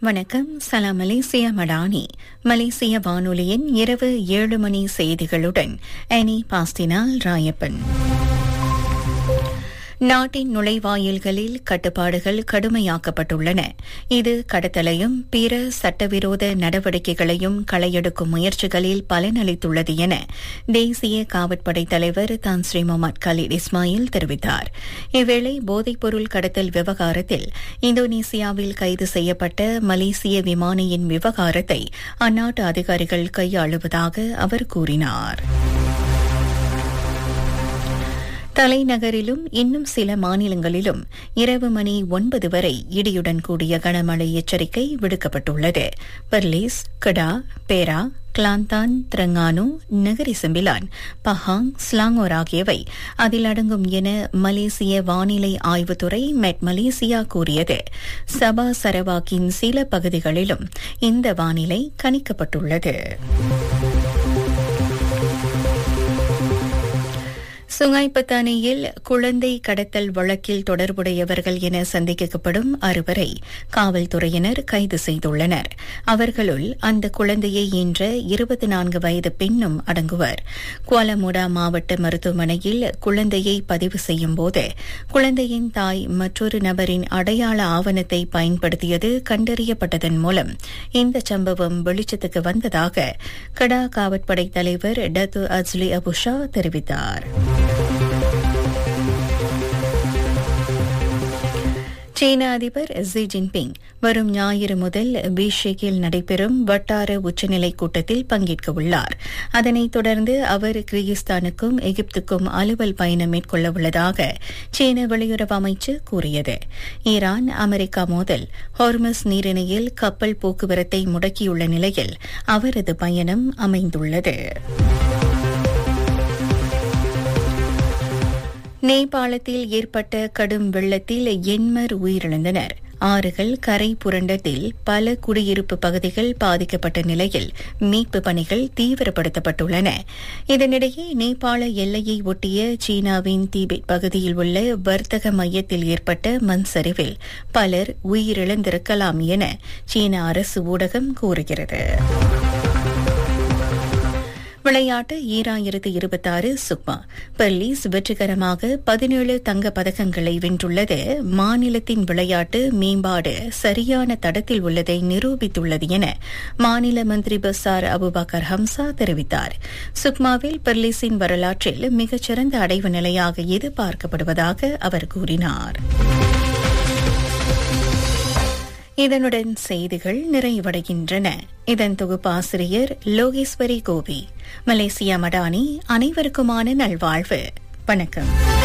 வணக்கம் சலாம் மலேசியா மடானி மலேசிய வானொலியின் இரவு ஏழு மணி செய்திகளுடன் அனி பாஸ்தினால் ராயப்பன் நாட்டின் நுழைவாயில்களில் கட்டுப்பாடுகள் கடுமையாக்கப்பட்டுள்ளன இது கடத்தலையும் பிற சட்டவிரோத நடவடிக்கைகளையும் களையெடுக்கும் முயற்சிகளில் பலனளித்துள்ளது என தேசிய காவற்படை தலைவர் தான் ஸ்ரீ முகமது கலீத் இஸ்மாயில் தெரிவித்தார் இவ்வேளை போதைப்பொருள் கடத்தல் விவகாரத்தில் இந்தோனேசியாவில் கைது செய்யப்பட்ட மலேசிய விமானியின் விவகாரத்தை அந்நாட்டு அதிகாரிகள் கையாளுவதாக அவர் கூறினார் தலைநகரிலும் இன்னும் சில மாநிலங்களிலும் இரவு மணி ஒன்பது வரை இடியுடன் கூடிய கனமழை எச்சரிக்கை விடுக்கப்பட்டுள்ளது Perlis Kedah Perak Kelantan Terengganu Negeri Sembilan Pahang Selangor ஆகியவை அதில் அடங்கும் என மலேசிய வானிலை ஆய்வுத்துறை மெட் மலேசியா கூறியது சபா சரவாக்கின் சில பகுதிகளிலும் இந்த வானிலை கணிக்கப்பட்டுள்ளது சுங்காய்பத்தானியில் குழந்தை கடத்தல் வழக்கில் தொடர்புடையவர்கள் என சந்தேகிக்கப்படும் அறுவரை காவல்துறையினர் கைது செய்துள்ளனர் அவர்களுள் அந்த குழந்தையை ஈன்ற இருபத்தி நான்கு வயது பெண்ணும் அடங்குவர் குவாலமுடா மாவட்ட மருத்துவமனையில் குழந்தையை பதிவு செய்யும் போது குழந்தையின் தாய் மற்றொரு நபரின் அடையாள ஆவணத்தை பயன்படுத்தியது கண்டறியப்பட்டதன் மூலம் இந்த சம்பவம் வெளிச்சத்துக்கு வந்ததாக கடா காவற்படை தலைவர் டத்து அஜ்லி அபுஷா தெரிவித்தார் சீன அதிபர் ஜி ஜின்பிங் வரும் ஞாயிறு முதல் பீஷேக்கில் நடைபெறும் வட்டார உச்சநிலை கூட்டத்தில் பங்கேற்க உள்ளார் அதனைத் தொடர்ந்து அவர் கிர்கிஸ்தானுக்கும் எகிப்துக்கும் அலுவல் பயணம் மேற்கொள்ள உள்ளதாக சீன வெளியுறவு அமைச்சு கூறியது ஈரான் அமெரிக்கா மோதல் ஹார்மஸ் நீரிணையில் கப்பல் போக்குவரத்தை முடக்கியுள்ள நிலையில் அவரது பயணம் அமைந்துள்ளது நேபாளத்தில் ஏற்பட்ட கடும் வெள்ளத்தில் எண்மர் உயிரிழந்தனர் ஆறுகள் கரை புரண்டதில் பல குடியிருப்பு பகுதிகள் பாதிக்கப்பட்ட நிலையில் மீட்பு பணிகள் தீவிரப்படுத்தப்பட்டுள்ளன இதனிடையே நேபாள எல்லையை ஒட்டிய சீனாவின் தீபெட் பகுதியில் உள்ள வர்த்தக மையத்தில் ஏற்பட்ட மண் சரிவில் பலர் உயிரிழந்திருக்கலாம் என சீன அரசு ஊடகம் கூறுகிறது விளையாட்டு ஈராயிரத்து இருபத்தாறு சுக்மா பெர்லிஸ் வெற்றிகரமாக பதினேழு தங்க பதக்கங்களை வென்றுள்ளது மாநிலத்தின் விளையாட்டு மேம்பாடு சரியான தடத்தில் உள்ளதை நிரூபித்துள்ளது என மாநில மந்திரி பசார் அபுபக்கர் ஹம்சா தெரிவித்தார் சுக்மாவில் பெர்லிஸின் வரலாற்றில் மிகச்சிறந்த அடைவு நிலையாக இது பார்க்கப்படுவதாக அவர் கூறினார் இதனுடன் செய்திகள் நிறைவடைகின்றன இதன் தொகுப்பாசிரியர் லோகேஸ்வரி கோபி மலேசியா மடானி அனைவருக்குமான நல்வாழ்வு வணக்கம்